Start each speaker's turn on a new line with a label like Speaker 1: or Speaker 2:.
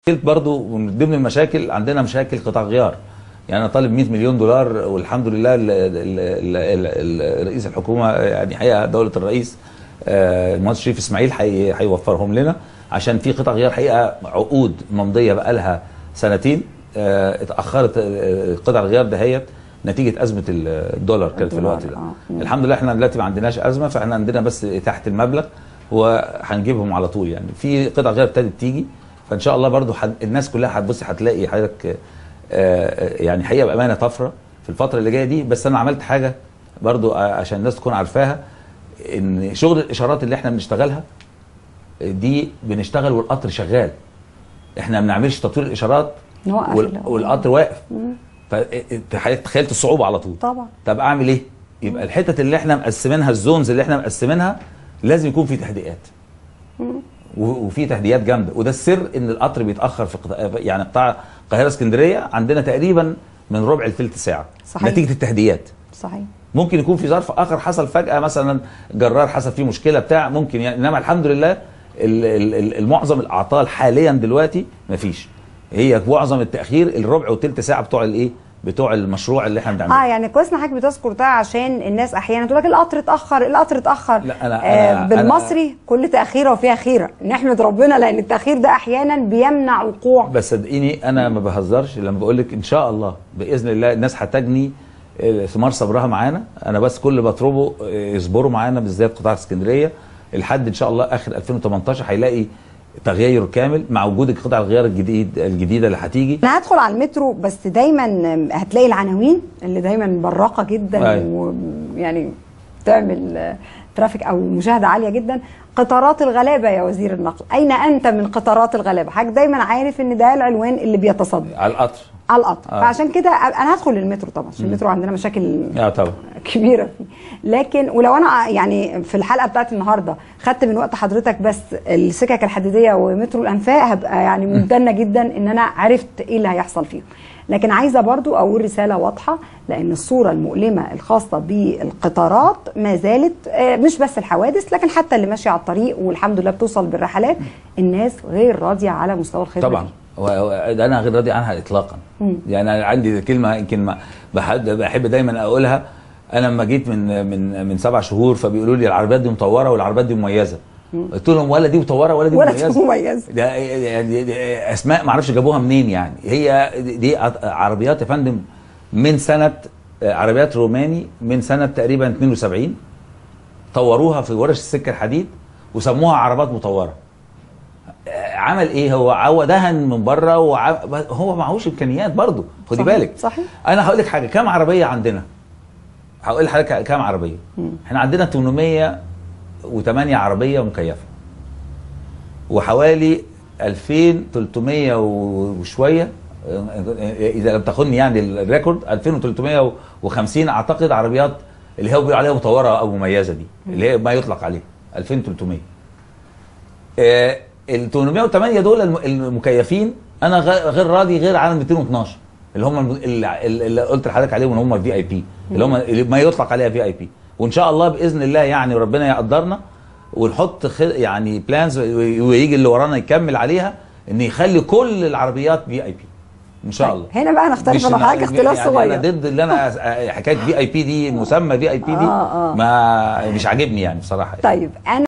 Speaker 1: برضو من ضمن المشاكل عندنا مشاكل قطاع غيار يعني انا طالب 100 مليون دولار والحمد لله ال- ال- ال- ال- رئيس الحكومه يعني حقيقه دوله الرئيس آه، المهندس شريف اسماعيل حي- هيوفرهم لنا عشان في قطع غيار حقيقه عقود ممضيه بقى لها سنتين آه، اتاخرت آه، قطع الغيار دهيت نتيجه ازمه الدولار كانت في
Speaker 2: الدولار،
Speaker 1: الوقت ده
Speaker 2: آه.
Speaker 1: الحمد لله احنا دلوقتي ما عندناش ازمه فاحنا عندنا بس تحت المبلغ وهنجيبهم على طول يعني في قطع غيار ابتدت تيجي فان شاء الله برضو حد الناس كلها هتبص هتلاقي حضرتك آه، يعني حقيقه بامانه طفره في الفتره اللي جايه دي بس انا عملت حاجه برضو آه، عشان الناس تكون عارفاها ان شغل الاشارات اللي احنا بنشتغلها دي بنشتغل والقطر شغال احنا ما بنعملش تطوير الاشارات
Speaker 2: نوقف
Speaker 1: وال-
Speaker 2: ال-
Speaker 1: والقطر واقف فتخيلت الصعوبه على طول
Speaker 2: طبعا
Speaker 1: طب اعمل ايه؟ يبقى الحتت اللي احنا مقسمينها الزونز اللي احنا مقسمينها لازم يكون في تهدئات. و- وفي تهدئات جامده وده السر ان القطر بيتاخر في قطاع يعني قطاع القاهره اسكندريه عندنا تقريبا من ربع لثلث ساعه
Speaker 2: صحيح.
Speaker 1: نتيجه التهدئات.
Speaker 2: صحيح
Speaker 1: ممكن يكون في ظرف اخر حصل فجاه مثلا جرار حصل فيه مشكله بتاع ممكن يعني انما الحمد لله ال- ال- ال- المعظم الاعطال حاليا دلوقتي مفيش هي معظم التاخير الربع والثلث ساعه بتوع الايه؟ بتوع المشروع اللي احنا بنعمله
Speaker 2: اه يعني كويس ان حضرتك بتذكر ده عشان الناس احيانا تقول لك القطر اتاخر القطر اتاخر
Speaker 1: لا، أنا-
Speaker 2: آه
Speaker 1: أنا-
Speaker 2: بالمصري كل تاخيره وفيها خيره نحمد ربنا لان التاخير ده احيانا بيمنع وقوع
Speaker 1: بس صدقيني انا ما بهزرش لما بقول لك ان شاء الله باذن الله الناس هتجني آه، ثمار صبرها معانا انا بس كل اللي بطلبه آه، يصبروا معانا بالذات قطاع اسكندريه لحد ان شاء الله اخر 2018 هيلاقي تغير كامل مع وجود قطع الغيار الجديد الجديده اللي هتيجي
Speaker 2: انا هدخل على المترو بس دايما هتلاقي العناوين اللي دايما براقه جدا
Speaker 1: أيوة.
Speaker 2: ويعني تعمل آه، ترافيك او مشاهده عاليه جدا قطارات الغلابه يا وزير النقل اين انت من قطارات الغلابه حضرتك دايما عارف ان ده العنوان اللي بيتصدر
Speaker 1: على القطر
Speaker 2: على القطر
Speaker 1: آه.
Speaker 2: فعشان كده انا هدخل المترو طبعا عشان المترو عندنا مشاكل
Speaker 1: اه طبعا
Speaker 2: كبيره فيه لكن ولو انا يعني في الحلقه بتاعت النهارده خدت من وقت حضرتك بس السكك الحديديه ومترو الانفاق هبقى يعني ممتنه جدا ان انا عرفت ايه اللي هيحصل فيهم لكن عايزه برضو اقول رساله واضحه لان الصوره المؤلمه الخاصه بالقطارات ما زالت آه، مش بس الحوادث لكن حتى اللي ماشيه على الطريق والحمد لله بتوصل بالرحلات الناس غير راضيه على مستوى الخدمه
Speaker 1: طبعا
Speaker 2: دي.
Speaker 1: و- و- ده انا غير راضي عنها اطلاقا يعني انا عندي كلمه يمكن ما بحب, بحب دايما اقولها انا لما جيت من من من سبع شهور فبيقولوا لي العربيات دي مطوره والعربيات دي مميزه قلت لهم ولا دي مطوره ولا دي
Speaker 2: ولا دي
Speaker 1: مميزه
Speaker 2: مميزة.
Speaker 1: ده يعني دي اسماء ما اعرفش جابوها منين يعني هي دي عربيات يا فندم من سنه عربيات روماني من سنه تقريبا 72 طوروها في ورش السكه الحديد وسموها عربات مطوره عمل ايه هو هو دهن من بره وع... هو معهوش امكانيات برضه خدي
Speaker 2: صحيح،
Speaker 1: بالك
Speaker 2: صحيح.
Speaker 1: انا هقول لك حاجه كام عربيه عندنا هقول لحضرتك كام عربيه احنا عندنا 808 عربيه مكيفه وحوالي 2300 وشويه اذا لم تخني يعني الريكورد 2350 اعتقد عربيات اللي هو بيقول عليها مطوره او مميزه دي اللي هي ما يطلق عليها 2300 آه، ال 808 دول الم- المكيفين انا غ- غير راضي غير عن 212 اللي هم الم- اللي, اللي قلت لحضرتك عليهم ان هم في اي بي اللي هم اللي ما يطلق عليها في اي بي وان شاء الله باذن الله يعني وربنا يقدرنا ونحط خ- يعني بلانز ويجي اللي ورانا يكمل عليها ان يخلي كل العربيات في اي بي ان شاء الله
Speaker 2: هنا بقى نختلف
Speaker 1: مش
Speaker 2: انا
Speaker 1: إن-
Speaker 2: وحضرتك اختلاف
Speaker 1: يعني
Speaker 2: صغير
Speaker 1: انا ضد اللي انا حكايه في اي بي دي مسمى في اي بي دي
Speaker 2: آه، آه.
Speaker 1: ما مش عاجبني يعني بصراحه
Speaker 2: طيب انا